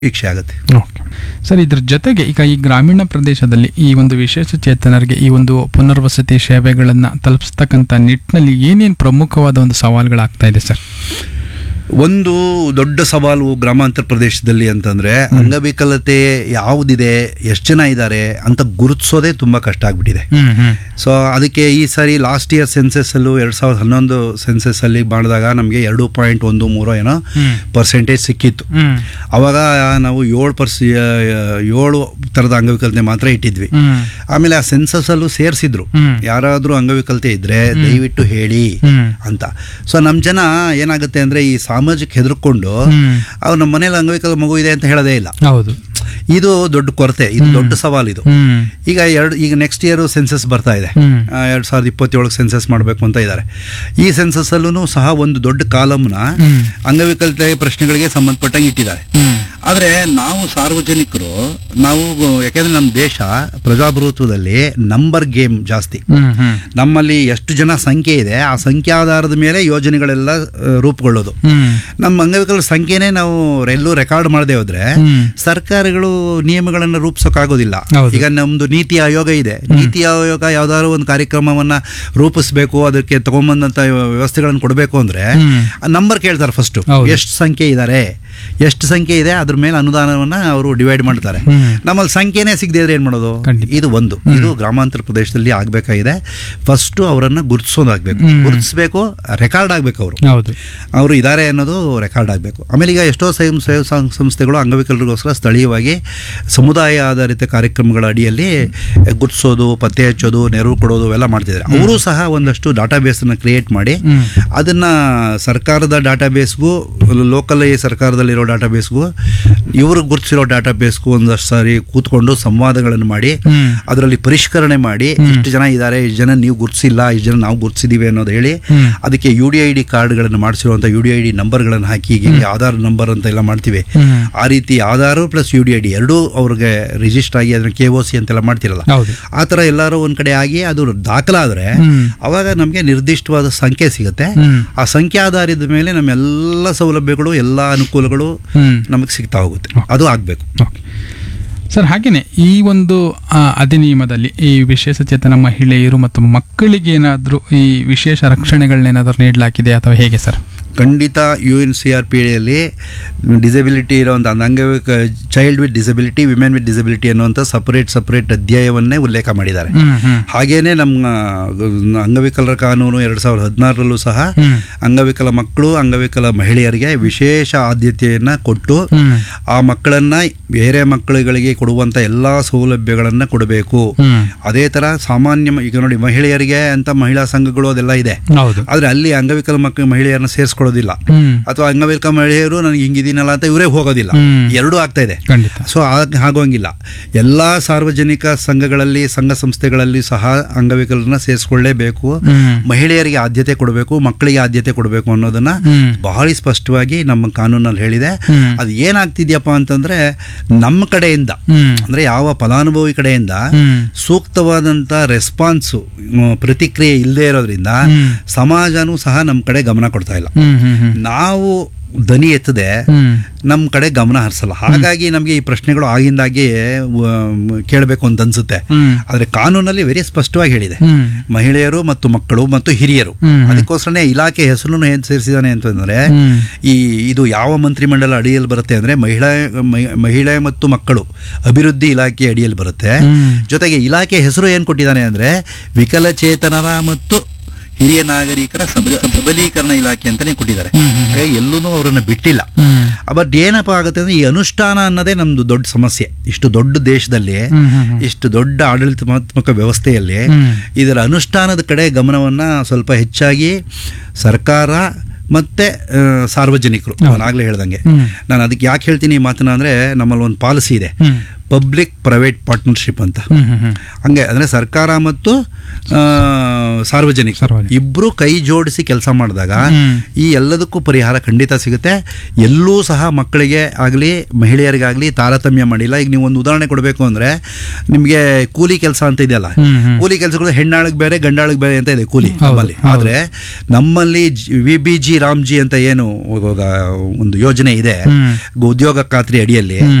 ಶಿಕ್ಷೆ ಆಗುತ್ತೆ okay sir ಇದ್ರ ಜೊತೆಗೆ ಈಗ ಈ ಗ್ರಾಮೀಣ ಪ್ರದೇಶದಲ್ಲಿ ಈ ಒಂದು ವಿಶೇಷ ಚೇತನರಿಗೆ ಈ ಒಂದು ಪುನರ್ವಸತಿ ಸೇವೆಗಳನ್ನ ತಲುಪಿಸ್ತಕ್ಕಂಥ ನಿಟ್ಟಿನಲ್ಲಿ ಏನೇನು ಪ್ರಮುಖವಾದ ಒಂದು ಸವಾಲುಗಳಾಗ್ತಾ ಇದೆ ಸರ್ ಒಂದು ದೊಡ್ಡ ಸವಾಲು ಗ್ರಾಮಾಂತರ ಪ್ರದೇಶದಲ್ಲಿ ಅಂತಂದ್ರೆ ಅಂಗವಿಕಲತೆ ಯಾವುದಿದೆ ಎಷ್ಟು ಜನ ಇದ್ದಾರೆ ಅಂತ ಗುರುತಿಸೋದೇ ತುಂಬಾ ಕಷ್ಟ ಆಗ್ಬಿಟ್ಟಿದೆ ಹ್ಮ್ ಹ್ಮ್ ಸೊ ಅದಕ್ಕೆ ಈ ಸಾರಿ ಲಾಸ್ಟ್ ಇಯರ್ ಸೆನ್ಸಸ್ ಅಲ್ಲೂ ಎರಡ್ ಸಾವಿರದ ಹನ್ನೊಂದು ಸೆನ್ಸಸ್ ಅಲ್ಲಿ ಮಾಡಿದಾಗ ನಮಗೆ ಎರಡು ಪಾಯಿಂಟ್ ಒಂದು ಮೂರು ಏನೋ ಹ್ಮ್. ಪರ್ಸೆಂಟೇಜ್ ಸಿಕ್ಕಿತ್ತು ಹ್ಮ್ ಅವಾಗ ನಾವು ಏಳು ಪರ್ಸ್ ಏಳು ಥರದ ಅಂಗವಿಕಲತೆ ಮಾತ್ರ ಇಟ್ಟಿದ್ವಿ ಹ್ಮ್ ಆಮೇಲೆ ಆ ಸೆನ್ಸಸ್ ಅಲ್ಲೂ ಸೇರಿಸಿದ್ರು ಹ್ಮ್. ಯಾರಾದ್ರೂ ಅಂಗವಿಕಲತೆ ಇದ್ರೆ ದಯವಿಟ್ಟು ಹೇಳಿ ಹ್ಮ್. ಅಂತ ಸೊ ನಮ್ಮ ಜನ ಏನಾಗುತ್ತೆ ಅಂದ್ರೆ ಈ ಸಾಮಾಜಿಕ ಹೆದರ್ಕೊಂಡು ಹ್ಮ್. ಅವ್ರು ನಮ್ಮ ಮನೇಲಿ ಅಂಗವಿಕಲ ಮಗು ಇದೆ ಅಂತ ಹೇಳೋದೇ ಇಲ್ಲ ಹೌದು ಇದು ದೊಡ್ಡ ಕೊರತೆ ಇದು ದೊಡ್ಡ ಸವಾಲು ಇದು ಹ್ಮ್ ಈಗ ಎರಡು ಈಗ ನೆಕ್ಸ್ಟ್ ಇಯರ್ ಸೆನ್ಸಸ್ ಬರ್ತಾ ಇದೆ ಹ್ಮ್. ಎರಡು ಸಾವಿರದ ಇಪ್ಪತ್ತೇಳಕ್ಕೆ ಸೆನ್ಸಸ್ ಮಾಡಬೇಕು ಅಂತ ಇದ್ದಾರೆ ಈ ಸೆನ್ಸಸ್ ಅಲ್ಲೂ ಸಹ ಒಂದು ದೊಡ್ಡ ಕಾಲಮ್ನ ಹ್ಮ್. ಅಂಗವಿಕಲತೆ ಪ್ರಶ್ನೆಗಳಿಗೆ ಸಂಬಂಧಪಟ್ಟಂಗೆ ಇಟ್ಟಿದ್ದಾರೆ ಹ್ಮ್ ಆದರೆ ನಾವು ಸಾರ್ವಜನಿಕರು ನಾವು ಯಾಕೆಂದ್ರೆ ನಮ್ಮ ದೇಶ ಪ್ರಜಾಪ್ರಭುತ್ವದಲ್ಲಿ ನಂಬರ್ ಗೇಮ್ ಜಾಸ್ತಿ ಹ್ಮ್ ಹ್ಮ್ ನಮ್ಮಲ್ಲಿ ಎಷ್ಟು ಜನ ಸಂಖ್ಯೆ ಇದೆ ಆ ಸಂಖ್ಯೆ ಆಧಾರದ ಮೇಲೆ ಯೋಜನೆಗಳೆಲ್ಲ ಆ, ರೂಪುಗೊಳ್ಳೋದು ಹ್ಮ್ ನಮ್ಮ ಅಂಗವಿಕಲರ ಸಂಖ್ಯೆನೇ ನಾವು ಎಲ್ಲೂ ರೆಕಾರ್ಡ್ ಮಾಡದೆ ಹೋದ್ರೆ ಹ್ಮ್. ಸರ್ಕಾರಗಳು ನಿಯಮಗಳನ್ನು ರೂಪಿಸೋಕ್ಕಾಗೋದಿಲ್ಲ ಹೌದು. ಈಗ ನಮ್ದು ನೀತಿ ಆಯೋಗ ಇದೆ ನೀತಿ ಆಯೋಗ ಯಾವ್ದಾದ್ರು ಒಂದು ಕಾರ್ಯಕ್ರಮವನ್ನ ರೂಪಿಸಬೇಕು ಅದಕ್ಕೆ ತಗೊಂಬಂದಂತ ವ್ಯವಸ್ಥೆಗಳನ್ನು ಕೊಡಬೇಕು ಅಂದ್ರೆ ಹ್ಮ್. ನಂಬರ್ ಕೇಳ್ತಾರೆ ಫಸ್ಟ್ ಹೌದು. ಎಷ್ಟು ಸಂಖ್ಯೆ ಇದ್ದಾರೆ ಎಷ್ಟು ಸಂಖ್ಯೆ ಇದೆ ಅದ್ರ ಮೇಲೆ ಅನುದಾನವನ್ನ ಅವರು ಡಿವೈಡ್ ಮಾಡ್ತಾರೆ ಹ್ಮ್. ನಮ್ಮಲ್ಲಿ ಸಂಖ್ಯೆನೇ ಸಿಗದೆ ಇದ್ರೆ ಏನ್ ಮಾಡೋದು ಖಂಡಿತ. ಇದು ಒಂದು ಇದು ಗ್ರಾಮಾಂತರ ಪ್ರದೇಶದಲ್ಲಿ ಆಗ್ಬೇಕಾಗಿದೆ ಫಸ್ಟ್ ಅವರನ್ನ ಗುರುತಿಸೋದಾಗ್ಬೇಕು ಹ್ಮ್. ಗುರುತಿಸ್ಬೇಕು ರೆಕಾರ್ಡ್ ಆಗ್ಬೇಕು ಅವರು ಹೌದು ಅವರು ಇದ್ದಾರೆ ಅನ್ನೋದು ರೆಕಾರ್ಡ್ ಆಗಬೇಕು ಆಮೇಲೆ ಈಗ ಎಷ್ಟೋ ಸ್ವಯಂ ಸೇವಾ ಸಂ- ಸಂಸ್ಥೆಗಳು ಅಂಗವಿಕಲರಿಗೋಸ್ಕರ ಸ್ಥಳೀಯವಾಗಿ ಸಮುದಾಯ ಆಧಾರಿತ ಕಾರ್ಯಕ್ರಮಗಳ ಅಡಿಯಲ್ಲಿ ಗುರ್ತಿಸೋದು ಪತ್ತೆ ಹಚ್ಚೋದು ನೆರವು ಕೊಡೋದು ಎಲ್ಲ ಮಾಡ್ತಿದ್ದಾರೆ ಅವರು ಸಹ ಒಂದಷ್ಟು ಡಾಟಾಬೇಸನ್ನು ಕ್ರಿಯೇಟ್ ಮಾಡಿ ಹ್ಮ್. ಅದನ್ನ ಸರ್ಕಾರದ ಡಾಟಾಬೇಸ್ಗೂ ಲೋಕಲ್ ಸರ್ಕಾರದಲ್ಲಿರೋ ಡಾಟಾಬೇಸ್ಗೂ ಇವರು ಗುರುತಿಸಿರೋ ಡಾಟಾಬೇಸ್ಗೂ ಒಂದಷ್ಟು ಸಾರಿ ಕೂತ್ಕೊಂಡು ಸಂವಾದಗಳನ್ನು ಮಾಡಿ ಹ್ಮ್. ಅದರಲ್ಲಿ ಪರಿಷ್ಕರಣೆ ಮಾಡಿ ಇಷ್ಟು ಜನ ಇದ್ದಾರೆ ಇಷ್ಟು ಜನ ನೀವು ಗುರುತಿಸಿಲ್ಲ ಇಷ್ಟು ಜನ ನಾವು ಗುರುತಿಸಿದೀವಿ ಅನ್ನೋದು ಹೇಳಿ ಹ್ಮ್. ಅದಕ್ಕೆ ಯು ಡಿ ಐ ಡಿ ಕಾರ್ಡ್ಗಳನ್ನು ಮಾಡಿಸಿರುವಂಥ ಯು ಡಿ ಐ ಡಿ ನಂಬರ್ಗಳನ್ನು ಹಾಕಿ ಈಗ ಆಧಾರ್ ನಂಬರ್ ಅಂತ ಎಲ್ಲ ಮಾಡ್ತೀವಿ ಹ್ಮ್. ಆ ರೀತಿ Aadhaar plus U D I D ಎರಡೂ ಅವ್ರಿಗೆ ರಿಜಿಸ್ಟರ್ ಆಗಿ ಅದನ್ನ ಕೆ ಒ ಸಿ ಅಂತೆಲ್ಲ ಮಾಡ್ತಿರಲ್ಲ ಹೌದು ಆ ಥರ ಎಲ್ಲರೂ ಒಂದು ಕಡೆ ಆಗಿ ಅದು ದಾಖಲಾದರೆ ಹ್ಮ್. ಅವಾಗ ನಮಗೆ ನಿರ್ದಿಷ್ಟವಾದ ಸಂಖ್ಯೆ ಸಿಗುತ್ತೆ ಹ್ಮ್. ಆ ಸಂಖ್ಯೆ ಆಧಾರದ ಮೇಲೆ ನಮ್ಮೆಲ್ಲ ಸೌಲಭ್ಯಗಳು ಎಲ್ಲ ಅನುಕೂಲಗಳು ಹ್ಮ್. ನಮಗೆ ಸಿಗ್ತಾ ಹೋಗುತ್ತೆ ಅದು ಆಗಬೇಕು ಓಕೆ ಸರ್ ಹಾಗೇನೆ ಈ ಒಂದು ಆ, ಅಧಿನಿಯಮದಲ್ಲಿ ಈ ವಿಶೇಷ ಚೇತನ ಮಹಿಳೆಯರು ಮತ್ತು ಮಕ್ಕಳಿಗೆ ಏನಾದರೂ ಈ ವಿಶೇಷ ರಕ್ಷಣೆಗಳನ್ನೇನಾದರೂ ನೀಡಲಾಗಿದೆ ಅಥವಾ ಹೇಗೆ ಸರ್ ಖಂಡಿತ U N C R P ಡಿಯಲ್ಲಿ ಡಿಸಬಿಲಿಟಿ ಇರೋವಂಥ ಅಂಗವಿಕ child with disability women with disability ಅನ್ನುವಂಥ ಸಪರೇಟ್ ಸಪರೇಟ್ ಅಧ್ಯಾಯವನ್ನೇ ಉಲ್ಲೇಖ ಮಾಡಿದ್ದಾರೆ ಹ್ಮ್ ಹ್ಮ್ ಹಾಗೇನೆ ನಮ್ಮ ಅಂಗವಿಕಲರ ಕಾನೂನು ಎರಡು ಸಾವಿರದ ಹದಿನಾರರಲ್ಲೂ ಸಹ ಹ್ಮ್. ಅಂಗವಿಕಲ ಮಕ್ಕಳು ಅಂಗವಿಕಲ ಮಹಿಳೆಯರಿಗೆ ವಿಶೇಷ ಆದ್ಯತೆಯನ್ನು ಕೊಟ್ಟು ಹ್ಮ್. ಆ ಮಕ್ಕಳನ್ನ ಬೇರೆ ಮಕ್ಕಳುಗಳಿಗೆ ಕೊಡುವಂಥ ಎಲ್ಲ ಸೌಲಭ್ಯಗಳನ್ನು ಕೊಡಬೇಕು ಹ್ಮ್. ಅದೇ ಥರ ಸಾಮಾನ್ಯ ಮ- ಈಗ ನೋಡಿ ಮಹಿಳೆಯರಿಗೆ ಅಂತ ಮಹಿಳಾ ಸಂಘಗಳು ಅದೆಲ್ಲ ಇದೆ ಹೌದು ಆದರೆ ಅಲ್ಲಿ ಅಂಗವಿಕಲ ಮಕ್ಕಳು ಮಹಿಳೆಯರನ್ನ ಸೇರಿಸ್ಕೊಳ್ಳೋದಿಲ್ಲ ಹ್ಮ್ ಅಥವಾ ಅಂಗವಿಕಲ ಮಹಿಳೆಯರು ನನಗೆ ಹಿಂಗಿದ್ದೀನಲ್ಲ ಅಂತ ಇವರೇ ಹೋಗೋದಿಲ್ಲ ಹ್ಮ್. ಎರಡೂ ಆಗ್ತಾ ಇದೆ ಖಂಡಿತ ಸೊ ಆಗೋಂಗಿಲ್ಲ ಎಲ್ಲ ಸಾರ್ವಜನಿಕ ಸಂಘಗಳಲ್ಲಿ ಸಂಘ ಸಂಸ್ಥೆಗಳಲ್ಲಿ ಸಹ ಅಂಗವಿಕಲರನ್ನ ಸೇರಿಸ್ಕೊಳ್ಳೇಬೇಕು ಹ್ಮ್. ಮಹಿಳೆಯರಿಗೆ ಆದ್ಯತೆ ಕೊಡಬೇಕು ಮಕ್ಕಳಿಗೆ ಆದ್ಯತೆ ಕೊಡಬೇಕು ಅನ್ನೋದನ್ನ ಹ್ಮ್. ಬಹಳ ಸ್ಪಷ್ಟವಾಗಿ ನಮ್ಮ ಕಾನೂನಲ್ಲಿ ಹೇಳಿದೆ ಹ್ಮ್. ಅದು ಏನಾಗ್ತಿದ್ಯಪ್ಪ ಅಂತಂದ್ರೆ ನಮ್ಮ ಕಡೆಯಿಂದ ಹ್ಮ್. ಅಂದ್ರೆ ಯಾವ ಫಲಾನುಭವಿ ಕಡೆಯಿಂದ ಹ್ಮ್. ಸೂಕ್ತವಾದಂತ ರೆಸ್ಪಾನ್ಸು ಪ್ರತಿಕ್ರಿಯೆ ಇಲ್ಲದೆ ಇರೋದ್ರಿಂದ ಹ್ಮ್. ಸಮಾಜನೂ ಸಹ ನಮ್ಮ ಕಡೆ ಗಮನ ಕೊಡ್ತಾ ಇಲ್ಲ ಹ್ಮ್ ಹ್ಮ್ ಹ್ಮ್ ನಾವು ದನಿ ಎತ್ತದೆ ಹ್ಮ್ ನಮ್ಮ ಕಡೆ ಗಮನ ಹರಿಸಲ್ಲ ಹಾಗಾಗಿ ನಮಗೆ ಈ ಪ್ರಶ್ನೆಗಳು ಆಗಿಂದಾಗೆ ಕೇಳಬೇಕು ಅಂತ ಅನ್ಸುತ್ತೆ ಹ್ಮ್. ಆದರೆ ಕಾನೂನಲ್ಲಿ ವೆರಿ ಸ್ಪಷ್ಟವಾಗಿ ಹೇಳಿದೆ ಹ್ಮ್. ಮಹಿಳೆಯರು ಮತ್ತು ಮಕ್ಕಳು ಮತ್ತು ಹಿರಿಯರು ಹ್ಮ್. ಅದಕ್ಕೋಸ್ಕರನೇ ಇಲಾಖೆ ಹೆಸರನ್ನು ಏನ್ ಸೇರಿಸಿದಾನೆ ಅಂತಂದ್ರೆ ಹ್ಮ್. ಈ ಇದು ಯಾವ ಮಂತ್ರಿಮಂಡಲ ಅಡಿಯಲ್ಲಿ ಬರುತ್ತೆ ಅಂದ್ರೆ ಮಹಿಳಾ ಮಹಿ- ಮಹಿಳೆ ಮತ್ತು ಮಕ್ಕಳು ಅಭಿವೃದ್ಧಿ ಇಲಾಖೆ ಅಡಿಯಲ್ಲಿ ಬರುತ್ತೆ ಹ್ಮ್. ಜೊತೆಗೆ ಇಲಾಖೆ ಹೆಸರು ಏನ್ ಕೊಟ್ಟಿದ್ದಾನೆ ಅಂದ್ರೆ ವಿಕಲಚೇತನರ ಮತ್ತು ಹಿರಿಯ ನಾಗರಿಕರ ಸಬ- ಸಬಲೀಕರಣ ಇಲಾಖೆ ಅಂತಾನೆ ಕೊಟ್ಟಿದ್ದಾರೆ ಹಾಗಾಗಿ ಎಲ್ಲೂ ಅವರನ್ನ ಬಿಟ್ಟಿಲ್ಲ ಹ್ಮ್. ಬಟ್ ಏನಪ್ಪ ಆಗುತ್ತೆ ಅಂದ್ರೆ ಈ ಅನುಷ್ಠಾನ ಅನ್ನೋದೇ ನಮ್ದು ದೊಡ್ಡ ಸಮಸ್ಯೆ ಇಷ್ಟು ದೊಡ್ಡ ದೇಶದಲ್ಲಿ ಹ್ಮ್, ಹ್ಮ್, ಹ್ಮ್. ಇಷ್ಟು ದೊಡ್ಡ ಆಡಳಿತಾತ್ಮಕ ವ್ಯವಸ್ಥೆಯಲ್ಲಿ ಹ್ಮ್. ಇದರ ಅನುಷ್ಠಾನದ ಕಡೆ ಗಮನವನ್ನ ಸ್ವಲ್ಪ ಹೆಚ್ಚಾಗಿ ಸರ್ಕಾರ ಮತ್ತೆ ಆ, ಸಾರ್ವಜನಿಕರು ನಾನು ಆಗ್ಲೇ ಹೇಳ್ದಂಗೆ ಹ್ಮ್. ನಾನು ಅದಕ್ಕೆ ಯಾಕೆ ಹೇಳ್ತೀನಿ ಈ ಮಾತನ್ನ ಅಂದ್ರೆ ನಮ್ಮಲ್ಲಿ ಒಂದು ಪಾಲಿಸಿ ಇದೆ ಹ್ಮ್. ಪಬ್ಲಿಕ್ ಪ್ರೈವೇಟ್ ಪಾರ್ಟ್ನರ್ಶಿಪ್ ಅಂತ ಹ್ಮ್ ಹ್ಮ್ ಹ್ಮ್ ಹಂಗೆ ಅಂದರೆ ಸರ್ಕಾರ ಮತ್ತು ಆ, ಸಾರ್ವಜನಿಕ ಸಾರ್ವಜನಿಕ. ಇಬ್ಬರು ಕೈ ಜೋಡಿಸಿ ಕೆಲಸ ಮಾಡಿದಾಗ ಹ್ಮ್. ಈ ಎಲ್ಲದಕ್ಕೂ ಪರಿಹಾರ ಖಂಡಿತ ಸಿಗುತ್ತೆ ಎಲ್ಲೂ ಸಹ ಮಕ್ಕಳಿಗೆ ಆಗಲಿ ಮಹಿಳೆಯರಿಗಾಗಲಿ ತಾರತಮ್ಯ ಮಾಡಿಲ್ಲ ಈಗ ನೀವು ಒಂದು ಉದಾಹರಣೆ ಕೊಡಬೇಕು ಅಂದರೆ ನಿಮಗೆ ಕೂಲಿ ಕೆಲಸ ಅಂತ ಇದೆಯಲ್ಲ ಹ್ಮ್ ಹ್ಮ್ ಕೂಲಿ ಕೆಲಸಗಳು ಹೆಣ್ಣಾಳಿಗೆ ಬೇರೆ ಗಂಡಾಳಿಗೆ ಬೇರೆ ಅಂತ ಇದೆ ಕೂಲಿ ಹೌದು, ನಮ್ಮಲ್ಲಿ ಹೌದು. ಆದರೆ ನಮ್ಮಲ್ಲಿ ವಿ ಬಿ ಜಿ ರಾಮ್ಜಿ ಅಂತ ಏನು ಇವಾಗ ಒಂದು ಯೋಜನೆ ಇದೆ ಹ್ಮ್. ಉದ್ಯೋಗ ಖಾತ್ರಿ ಅಡಿಯಲ್ಲಿ ಹ್ಮ್.